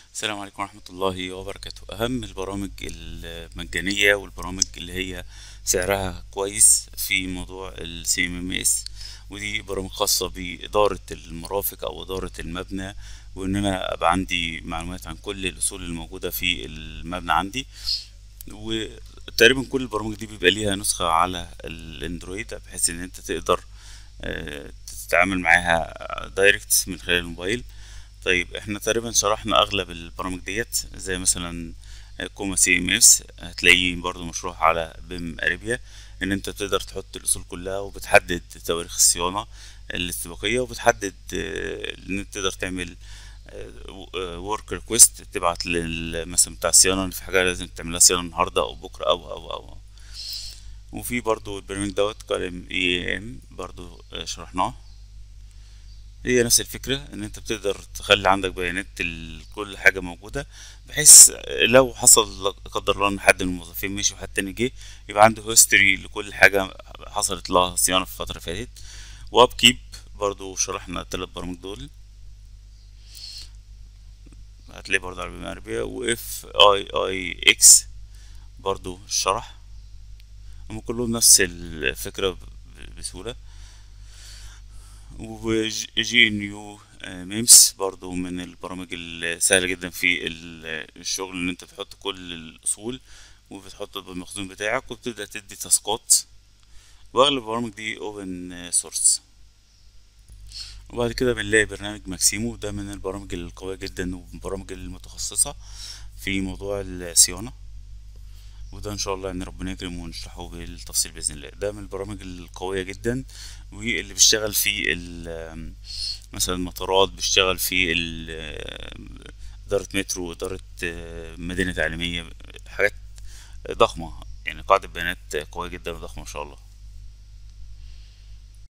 السلام عليكم ورحمة الله وبركاته أهم البرامج المجانية والبرامج اللي هي سعرها كويس في موضوع ال CMMS ودي برامج خاصة بإدارة المرافق أو إدارة المبنى وإن أنا أبقى عندي معلومات عن كل الأصول الموجودة في المبنى عندي وتقريبا كل البرامج دي بيبقى ليها نسخة على الأندرويد بحيث إن أنت تقدر آه، تتعامل معاها دايركت من خلال الموبايل طيب احنا تقريبا شرحنا اغلب البرامج ديت زي مثلا كوما سي ام اس هتلاقيه برضو مشروح على بيم اريبيا ان انت بتقدر تحط الاصول كلها وبتحدد تواريخ الصيانة الاستباقية وبتحدد آه، ان انت تقدر تعمل ورك ريكويست تبعت لل- مثلا بتاع الصيانة ان في حاجة لازم تعملها صيانة النهاردة او بكرة او او او وفي برضو البرنامج دوت قائم اي ام برضو آه، شرحناه هي نفس الفكرة ان انت بتقدر تخلي عندك بيانات ال- كل حاجة موجودة بحيث لو حصل لا قدر الله ان حد من الموظفين مشي وحد تاني جه يبقى عنده هيستوري لكل حاجة حصلت لها صيانة في الفترة اللي فاتت واب كيب برضو شرحنا التلات برامج دول هتلاقي برضو على بما عربية واف اي اي اكس برضو الشرح هم كلهم نفس الفكرة ب- بسهولة وجي ان يو ميمس برضو من البرامج السهلة جدا في ال- الشغل ان انت بتحط كل الاصول وبتحط بالمخزون بتاعك وبتبدأ تدي تاسكات واغلب البرامج دي اوبن سورس وبعد كده بنلاقي برنامج ماكسيمو ده من البرامج القوية جدا والبرامج المتخصصة في موضوع الصيانة وده ان شاء الله ان ربنا يكرم ونشرحه بالتفصيل باذن الله ده من البرامج القويه جدا واللي بيشتغل في ال- مثلا المطارات بيشتغل في ال- اداره مترو اداره آه، مدينه تعليميه حاجات ضخمه يعني قاعده بيانات قويه جدا وضخمه ما شاء الله